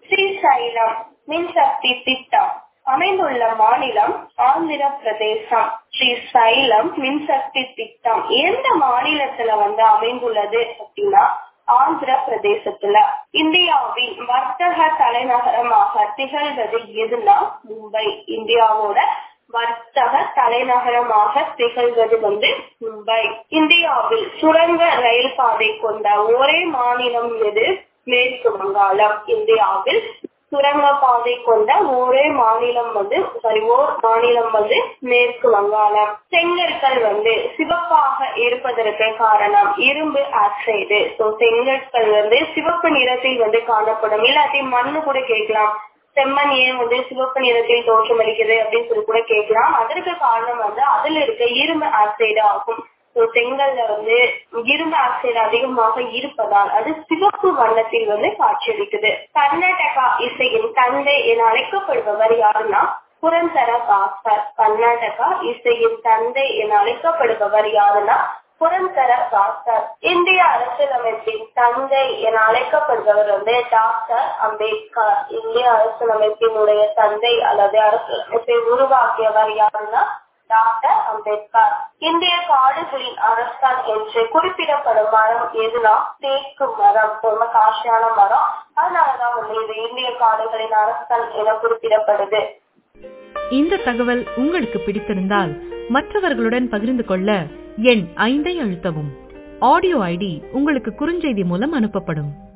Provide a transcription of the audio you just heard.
ஸ்ரீசைலம் மின்சக்தி திட்டம் அமைந்துள்ள மாநிலம் ஆந்திர பிரதேசம் ஸ்ரீசைலம் மின்சக்தி திட்டம் எந்த மாநிலத்துல வந்து அமைந்துள்ளது அப்படின்னா ஆந்திர பிரதேசத்துல இந்தியாவின் வர்த்தக தலைநகரமாக திகழ்வது எதுனா மும்பை இந்தியாவோட வர்த்தக தலைநகரமாக திகழ்வது வந்து மும்பை இந்தியாவில் சுரங்க ரயில் பாதை கொண்ட ஒரே மாநிலம் எது மேற்கு வங்காளம் இந்தியாவில் சுரங்க பாதை கொண்ட ஒரே மாநிலம் வந்து சாரி ஓர் மாநிலம் வந்து மேற்கு வங்காளம் செங்கற்கள் வந்து சிவப்பாக இருப்பதற்கு காரணம் இரும்பு ஆக்சைடு ஸோ செங்கற்கள் வந்து சிவப்பு நிறத்தில் வந்து காணப்படும் இல்லாட்டி மண்ணு கூட கேட்கலாம் செம்மண் ஏன் வந்து சிவப்பு நிறத்தில் தோற்றமளிக்குது அப்படின்னு சொல்லி கூட கேட்கலாம் அதற்கு காரணம் வந்து அதுல இருக்க இரும்பு ஆக்சைடு ஆகும் ஸோ செங்கல்ல வந்து இரும்பு ஆக்சைடு அதிகமாக இருப்பதால் அது சிவப்பு வண்ணத்தில் வந்து காட்சியளிக்குது கர்நாடகா இசையின் தந்தை என அழைக்கப்படுபவர் யாருன்னா புரந்தர தாசர் கர்நாடகா இசையின் தந்தை என அழைக்கப்படுபவர் யாருன்னா புரந்தர தாசர் இந்திய அரசியலமைப்பின் தந்தை என அழைக்கப்படுபவர் வந்து டாக்டர் அம்பேத்கர் இந்திய அரசியலமைப்பினுடைய தந்தை அல்லது அரசியலமைப்பை உருவாக்கியவர் யாருன்னா டாக்டர் அம்பேத்கர் இந்திய காடுகளின் அரசன் என்று குறிப்பிடப்படும் மரம் எதுனா தேக்கு மரம் ரொம்ப காஷியான மரம் அதனாலதான் வந்து இது இந்திய காடுகளின் அரசன் என குறிப்பிடப்படுது இந்த தகவல் உங்களுக்கு பிடித்திருந்தால் மற்றவர்களுடன் பகிர்ந்து கொள்ள எண் ஐந்தை அழுத்தவும் ஆடியோ ஐடி உங்களுக்கு குறுஞ்செய்தி மூலம் அனுப்பப்படும்